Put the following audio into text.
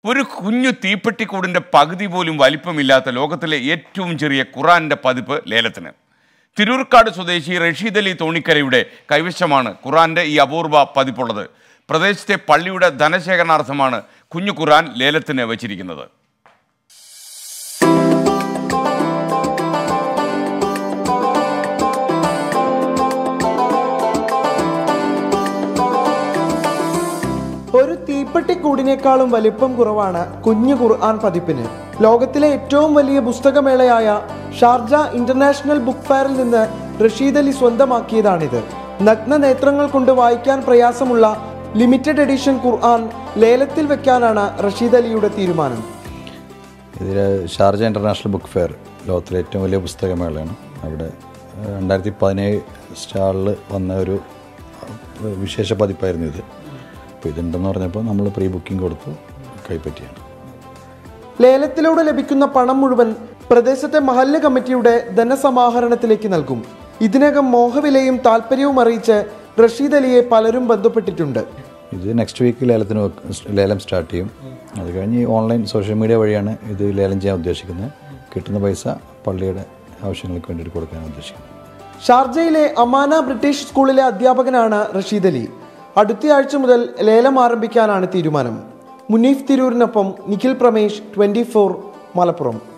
ഒരു കുഞ്ഞു തീപ്പെട്ടിക്കൂടിൻ്റെ പകുതി പോലും വലിപ്പമില്ലാത്ത ലോകത്തിലെ ഏറ്റവും ചെറിയ ഖുറാന്റെ പതിപ്പ് ലേലത്തിന് തിരൂർക്കാട് സ്വദേശി റഷീദ് അലി തോണിക്കരയുടെ കൈവശമാണ് ഖുറാന്റെ ഈ അപൂർവ പതിപ്പുള്ളത് പ്രദേശത്തെ പള്ളിയുടെ ധനശേഖരണാർത്ഥമാണ് കുഞ്ഞു ഖുറാൻ ലേലത്തിന് വച്ചിരിക്കുന്നത് ഒരു തീപ്പെട്ടിക്കൂടിനേക്കാളും വലിപ്പം കുറവാണ് കുഞ്ഞു ഖുർആൻ പതിപ്പിന് ലോകത്തിലെ ഏറ്റവും വലിയ പുസ്തകമേളയായ ഷാർജ ഇന്റർനാഷണൽ ബുക്ക് ഫെയറിൽ നിന്ന് റഷീദ് അലി സ്വന്തമാക്കിയതാണിത് നഗ്ന നേത്രങ്ങൾ കൊണ്ട് വായിക്കാൻ പ്രയാസമുള്ള ലിമിറ്റഡ് എഡിഷൻ ഖുർആൻ ലേലത്തിൽ വെക്കാനാണ് റഷീദ് അലിയുടെ തീരുമാനം ഇതിൽ ഷാർജ ഇൻ്റർനാഷണൽ ബുക്ക് ഫെയർ ലോകത്തിലെ ഏറ്റവും വലിയ പുസ്തകമേളയാണ് അവിടെ ഏഹ്, രണ്ടായിരത്തി പതിനേഴ് സ്റ്റാളിൽ വന്ന ഒരു ഏഹ്, വിശേഷ പതിപ്പായിരുന്നു ഇത് അപ്പോൾ ഇതുണ്ടെന്ന് പറഞ്ഞപ്പോൾ നമ്മൾ പ്രീ ബുക്കിംഗ് കൊടുത്ത് കൈപ്പറ്റിയാണ് ലേലത്തിലൂടെ ലഭിക്കുന്ന പണം മുഴുവൻ പ്രദേശത്തെ മഹല്ല് കമ്മിറ്റിയുടെ ധനസമാഹരണത്തിലേക്ക് നൽകും ഇതിനകം മോഹവിലയും താല്പര്യവും അറിയിച്ച് റഷീദ് അലിയെ പലരും ബന്ധപ്പെട്ടിട്ടുണ്ട് ഇത് നെക്സ്റ്റ് വീക്ക് ലേലത്തിന് വെക്ക് ലേലം സ്റ്റാർട്ട് ചെയ്യും അത് കഴിഞ്ഞ് ഈ ഓൺലൈൻ സോഷ്യൽ മീഡിയ വഴിയാണ് ഇത് ലേലം ചെയ്യാൻ ഉദ്ദേശിക്കുന്നത് കിട്ടുന്ന പൈസ പള്ളിയുടെ ആവശ്യങ്ങൾക്ക് വേണ്ടിയിട്ട് കൊടുക്കാൻ ഉദ്ദേശിക്കുന്നത് ഷാർജയിലെ അമാന ബ്രിട്ടീഷ് സ്കൂളിലെ അധ്യാപകനാണ് റഷീദ് അലി അടുത്തയാഴ്ച മുതൽ ലേലം ആരംഭിക്കാനാണ് തീരുമാനം മുനീഫ് തിരൂരിനൊപ്പം നിഖിൽ പ്രമേഷ് ട്വന്റി മലപ്പുറം